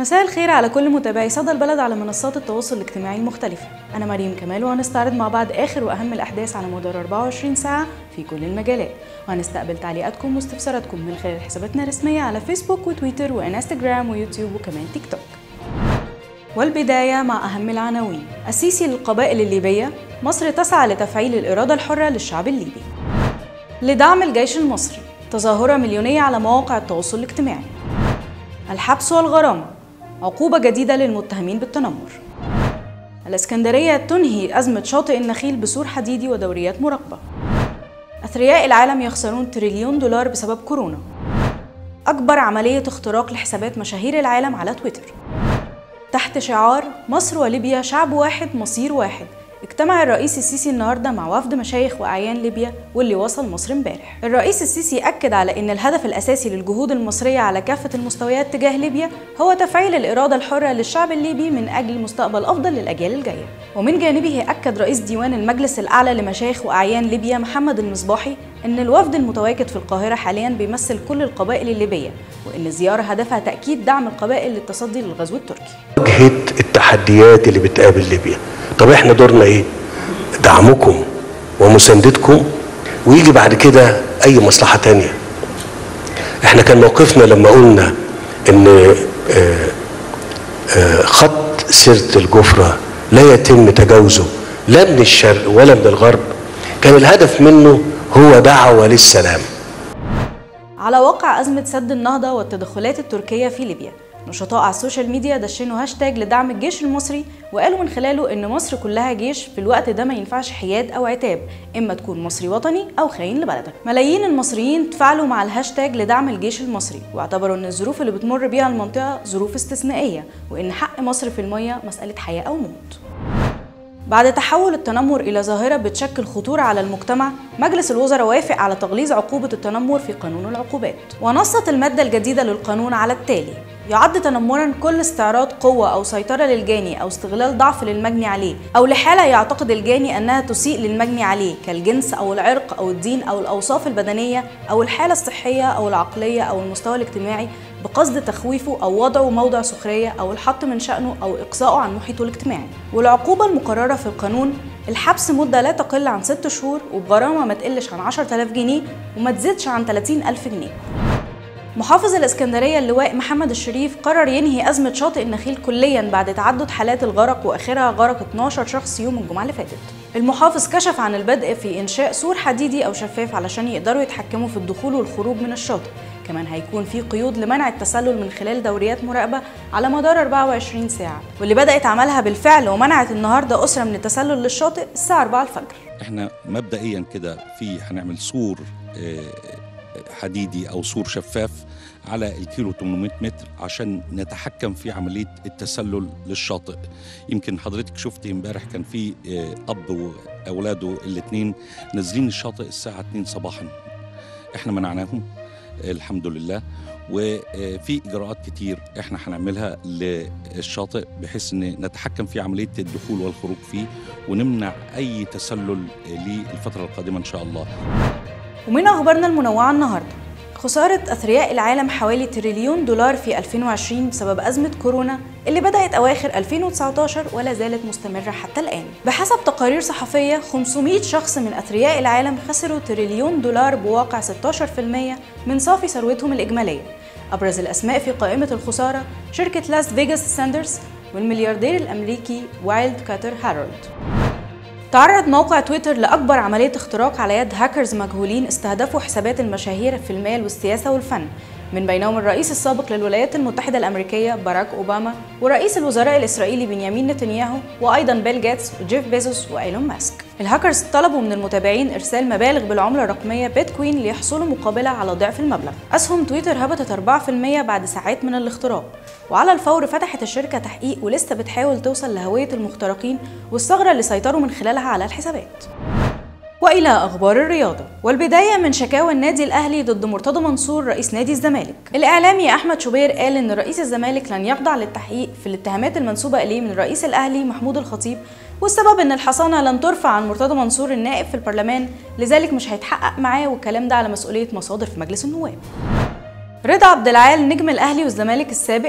مساء الخير على كل متابعي صدى البلد على منصات التواصل الاجتماعي المختلفة أنا مريم كمال وهنستعرض مع بعض آخر وأهم الأحداث على مدار 24 ساعة في كل المجالات وهنستقبل تعليقاتكم واستفساراتكم من خلال حساباتنا الرسمية على فيسبوك وتويتر وإنستجرام ويوتيوب وكمان تيك توك والبداية مع أهم العناوين السيسي للقبائل الليبية مصر تسعى لتفعيل الإرادة الحرة للشعب الليبي لدعم الجيش المصري تظاهرة مليونية على مواقع التواصل الاجتماعي الحبس والغرامة عقوبة جديدة للمتهمين بالتنمر الإسكندرية تنهي أزمة شاطئ النخيل بسور حديدي ودوريات مراقبة أثرياء العالم يخسرون تريليون دولار بسبب كورونا أكبر عملية اختراق لحسابات مشاهير العالم على تويتر تحت شعار مصر وليبيا شعب واحد مصير واحد اجتمع الرئيس السيسي النهارده مع وفد مشايخ واعيان ليبيا واللي وصل مصر امبارح. الرئيس السيسي اكد على ان الهدف الاساسي للجهود المصريه على كافه المستويات تجاه ليبيا هو تفعيل الاراده الحره للشعب الليبي من اجل مستقبل افضل للاجيال الجايه. ومن جانبه اكد رئيس ديوان المجلس الاعلى لمشايخ واعيان ليبيا محمد المصباحي ان الوفد المتواجد في القاهره حاليا بيمثل كل القبائل الليبيه وان الزياره هدفها تاكيد دعم القبائل للتصدي للغزو التركي. واجهه التحديات اللي بتقابل ليبيا. طب احنا دورنا ايه دعمكم ومساندتكم ويجي بعد كده اي مصلحه تانية احنا كان موقفنا لما قلنا ان آه، آه، خط سيره الجفره لا يتم تجاوزه لا من الشرق ولا من الغرب كان الهدف منه هو دعوه للسلام على واقع أزمة سد النهضة والتدخلات التركية في ليبيا نشطاء على السوشيال ميديا دشنوا هاشتاج لدعم الجيش المصري وقالوا من خلاله ان مصر كلها جيش في الوقت ده ما ينفعش حياد او عتاب اما تكون مصري وطني او خاين لبلدك ملايين المصريين تفاعلوا مع الهاشتاج لدعم الجيش المصري واعتبروا ان الظروف اللي بتمر بيها المنطقه ظروف استثنائيه وان حق مصر في الميه مساله حياه او موت بعد تحول التنمر إلى ظاهرة بتشكل خطورة على المجتمع، مجلس الوزراء وافق على تغليظ عقوبة التنمر في قانون العقوبات، ونصت المادة الجديدة للقانون على التالي: يعد تنمرا كل استعراض قوة أو سيطرة للجاني أو استغلال ضعف للمجني عليه أو لحالة يعتقد الجاني أنها تسيء للمجني عليه كالجنس أو العرق أو الدين أو الأوصاف البدنية أو الحالة الصحية أو العقلية أو المستوى الاجتماعي بقصد تخويفه أو وضعه موضع سخرية أو الحط من شأنه أو إقصائه عن محيطه الاجتماعي والعقوبة المقررة في القانون الحبس مدة لا تقل عن 6 شهور وبغرامة ما تقلش عن 10000 جنيه وما تزيدش عن 30000 جنيه محافظ الاسكندريه اللواء محمد الشريف قرر ينهي ازمه شاطئ النخيل كليا بعد تعدد حالات الغرق واخرها غرق 12 شخص يوم الجمعه اللي فاتت. المحافظ كشف عن البدء في انشاء سور حديدي او شفاف علشان يقدروا يتحكموا في الدخول والخروج من الشاطئ. كمان هيكون في قيود لمنع التسلل من خلال دوريات مراقبه على مدار 24 ساعه واللي بدات عملها بالفعل ومنعت النهارده اسره من التسلل للشاطئ الساعه 4 الفجر. احنا مبدئيا كده في هنعمل سور آه، حديدي او سور شفاف على الكيلو 800 متر عشان نتحكم في عمليه التسلل للشاطئ يمكن حضرتك شفت امبارح كان في آه، اب واولاده الاثنين نازلين الشاطئ الساعه 2 صباحا احنا منعناهم آه، الحمد لله وفي اجراءات كتير احنا هنعملها للشاطئ بحيث ان نتحكم في عمليه الدخول والخروج فيه ونمنع اي تسلل للفتره القادمه ان شاء الله ومن أخبارنا المنوعة النهاردة خسارة أثرياء العالم حوالي تريليون دولار في 2020 بسبب أزمة كورونا اللي بدأت أواخر 2019 ولا زالت مستمرة حتى الآن بحسب تقارير صحفية 500 شخص من أثرياء العالم خسروا تريليون دولار بواقع 16% من صافي ثروتهم الإجمالية أبرز الأسماء في قائمة الخسارة شركة لاس فيجاس ساندرز والملياردير الأمريكي وايلد كاتر هارولد تعرض موقع تويتر لأكبر عملية اختراق على يد هاكرز مجهولين استهدفوا حسابات المشاهير في المال والسياسة والفن من بينهم الرئيس السابق للولايات المتحدة الأمريكية باراك أوباما ورئيس الوزراء الإسرائيلي بنيامين نتنياهو وأيضا بيل جيتس وجيف بيزوس وإيلون ماسك الهاكرز طلبوا من المتابعين إرسال مبالغ بالعملة الرقمية بيتكوين ليحصلوا مقابلة على ضعف المبلغ أسهم تويتر هبطت 4% بعد ساعات من الاختراق وعلى الفور فتحت الشركة تحقيق ولسه بتحاول توصل لهوية المخترقين والثغرة اللي سيطروا من خلالها على الحسابات والى اخبار الرياضه والبدايه من شكاوى النادي الاهلي ضد مرتضى منصور رئيس نادي الزمالك الاعلامي احمد شوبير قال ان رئيس الزمالك لن يخضع للتحقيق في الاتهامات المنسوبه اليه من رئيس الاهلي محمود الخطيب والسبب ان الحصانه لن ترفع عن مرتضى منصور النائب في البرلمان لذلك مش هيتحقق معاه والكلام ده على مسؤوليه مصادر في مجلس النواب رضا عبد العال نجم الاهلي والزمالك السابق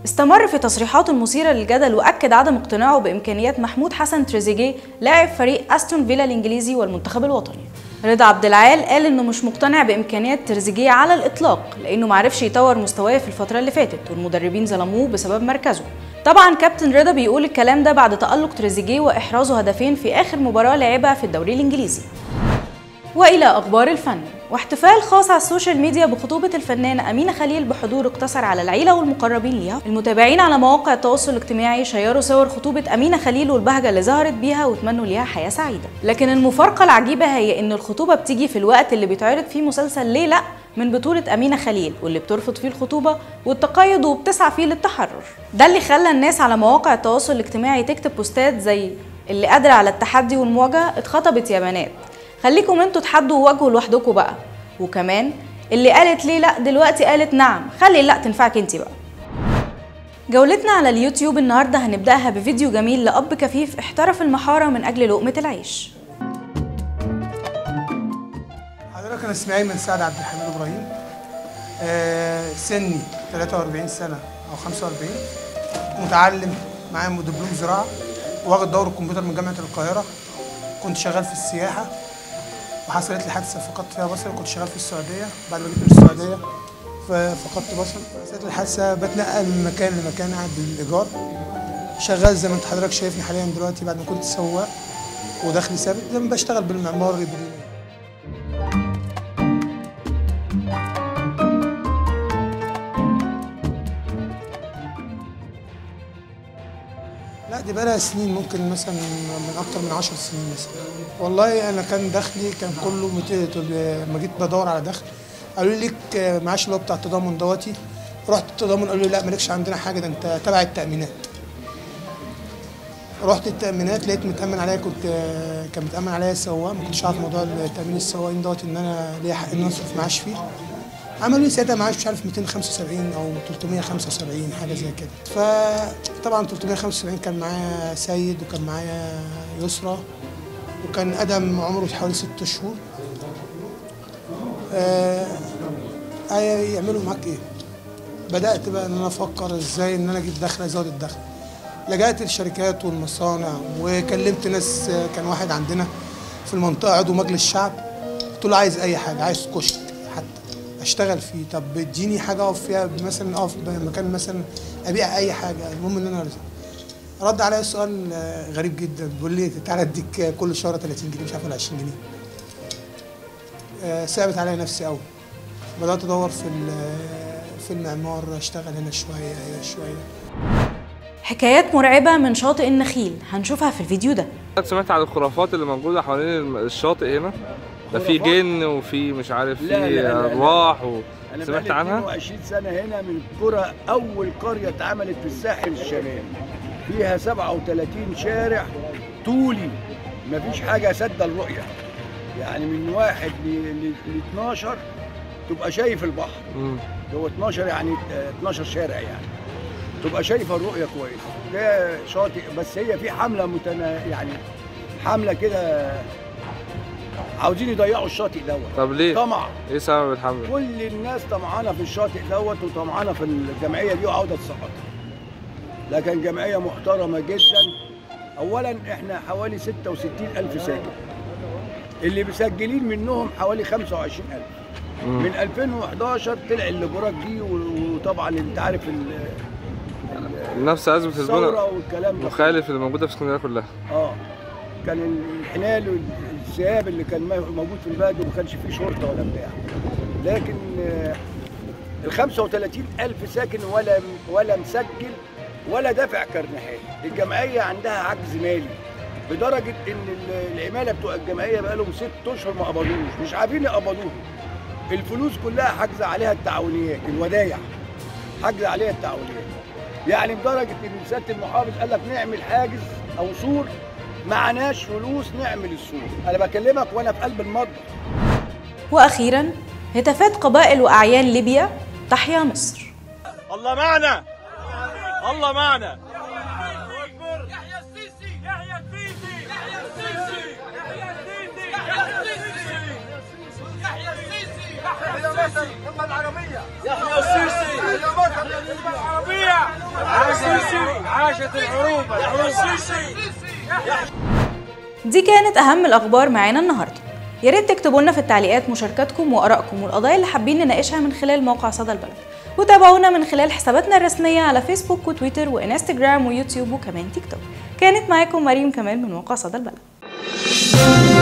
استمر في تصريحاته المثيرة للجدل وأكد عدم اقتناعه بإمكانيات محمود حسن تريزيجيه لاعب فريق أستون فيلا الإنجليزي والمنتخب الوطني رضا عبد العال قال انه مش مقتنع بامكانيات تريزيجيه على الاطلاق لانه معرفش يطور مستواه في الفتره اللي فاتت والمدربين ظلموه بسبب مركزه طبعا كابتن رضا بيقول الكلام ده بعد تالق تريزيجيه واحرازه هدفين في اخر مباراه لعبها في الدوري الانجليزي والى اخبار الفن واحتفال خاص على السوشيال ميديا بخطوبة الفنانة أمينة خليل بحضور اقتصر على العيلة والمقربين ليها المتابعين على مواقع التواصل الاجتماعي شيروا صور خطوبة أمينة خليل والبهجة اللي ظهرت بيها وتمنوا ليها حياة سعيدة لكن المفارقة العجيبة هي إن الخطوبة بتيجي في الوقت اللي بيتعرض فيه مسلسل ليه لأ من بطولة أمينة خليل واللي بترفض فيه الخطوبة والتقيد وبتسعى فيه للتحرر ده اللي خلى الناس على مواقع التواصل الاجتماعي تكتب بوستات زي اللي قادرة على التحدي والمواجهة اتخطبت يا بنات خليكم انتوا تحدوا وواجهوا لوحدكم بقى وكمان اللي قالت ليه لا دلوقتي قالت نعم خلي لا تنفعك انت بقى جولتنا على اليوتيوب النهارده هنبداها بفيديو جميل لاب كفيف احترف المحاره من اجل لقمه العيش حضرتك انا اسماعيل من سعد عبد الحميد ابراهيم آه سني 43 سنه او 45 متعلم معايا دبلوم زراعه واخد دورة الكمبيوتر من جامعه القاهره كنت شغال في السياحه وحصلت لي حادثه فقدت فيها بصري كنت شغال في السعوديه بعد ما جيت من السعوديه ففقدت بصري حصلت لي الحادثه بتنقل من مكان لمكان قاعد بالايجار شغال زي ما انت حضرتك شايفني حاليا دلوقتي بعد ما كنت سواق ودخلي ثابت زي ما بشتغل بالمعمار بدين لا دي بقى سنين ممكن مثلا من اكتر من 10 سنين مثلا والله انا كان دخلي كان كله مت- لما جيت بدور على دخل قالوا لي ليك معاش اللي هو بتاع التضامن دوتي رحت التضامن قالوا لي لا مالكش عندنا حاجه ده انت تبع التامينات رحت التامينات لقيت متامن عليا كنت كان متامن عليا سواق ما كنتش عارف موضوع التامين السواقين دوت ان انا ليا حق ان أنا اصرف معاش فيه عملوا لي ساعتها معاش مش عارف 275 او 375 حاجه زي كده فطبعا 375 كان معايا سيد وكان معايا يسرى وكان ادم عمره حوالي ست شهور آه يعملوا معاك ايه بدات بقى ان انا افكر ازاي ان انا اجيب دخل ازود الدخل لجأت الشركات والمصانع وكلمت ناس كان واحد عندنا في المنطقه عضو مجلس شعب قلت له عايز اي حاجه عايز كشك حتى اشتغل فيه طب اديني حاجه اقف فيها مثلا اقف مكان مثلا ابيع اي حاجه المهم ان انا أرزق. رد عليا سؤال غريب جدا بيقول لي تعالى اديك كل شهر 30 جنيه مش عارف ولا 20 جنيه آه، صعبت عليا نفسي قوي بدات ادور في في المعمار اشتغل هنا شويه هنا شويه حكايات مرعبه من شاطئ النخيل هنشوفها في الفيديو ده سمعت عن الخرافات اللي موجوده حوالين الشاطئ هنا ده في جن وفي مش عارف لا، لا، في لا، لا. ارواح انا وسمعت بقالي عنها 22 سنه هنا من قرى اول قريه اتعملت في الساحل الشمالي فيها 37 شارع طولي مفيش حاجه سد الرؤيه يعني من واحد ل ل- ل 12 تبقى شايف البحر مم. هو 12 يعني آه، 12 شارع يعني تبقى شايفه الرؤيه كويس ده شاطئ بس هي في حمله متنا يعني حمله كده عاوزين يضيعوا الشاطئ دوت طب ليه؟ طمع ايه سبب الحمله؟ كل الناس طمعانه في الشاطئ دوت وطمعانه في الجمعيه دي وعاوزه تسقطها. لكن جمعيه محترمه جدا. اولا احنا حوالي 66 الف ساكن. اللي مسجلين منهم حوالي 25 الف. مم. من 2011 طلع الليبرات دي و- وطبعا انت عارف ال- نفس ازمه الثوره البنى والكلام ده مخالف اللي موجوده في اسكندريه كلها اه كان الانحلال والذئاب اللي كان موجود في البلد وما كانش فيه شرطه ولا بتاع لكن آه، ال 35 ألف ساكن ولا ولا مسجل ولا دافع كرنيهات الجمعية عندها عجز مالي بدرجة إن ال- العمالة بتوع الجمعية بقالهم ست أشهر ما قبضوش مش عارفين يقبضوه الفلوس كلها حاجزة عليها التعاونيات الودايع حاجزة عليها التعاونيات يعني لدرجة إن سيادة المحافظ قال لك نعمل حاجز أو سور معناش فلوس نعمل السور أنا بكلمك وأنا في قلب المطبخ واخيرا هتافات قبائل واعيان ليبيا تحيا مصر الله معنا الله معنا يحيى السيسي يحيى السيسي يحيى السيسي يحيى السيسي يحيى السيسي يحيى السيسي يحيى السيسي يما العربية يحيى السيسي يا مصر يما العربية يحيى السيسي عاشت العروبة يحيى السيسي دي كانت أهم الأخبار معانا النهاردة يا ريت تكتبوا لنا في التعليقات مشاركاتكم وآرائكم والقضايا اللي حابين نناقشها من خلال موقع صدى البلد وتابعونا من خلال حساباتنا الرسمية على فيسبوك وتويتر وإنستجرام ويوتيوب وكمان تيك توك كانت معاكم مريم كمال من موقع صدى البلد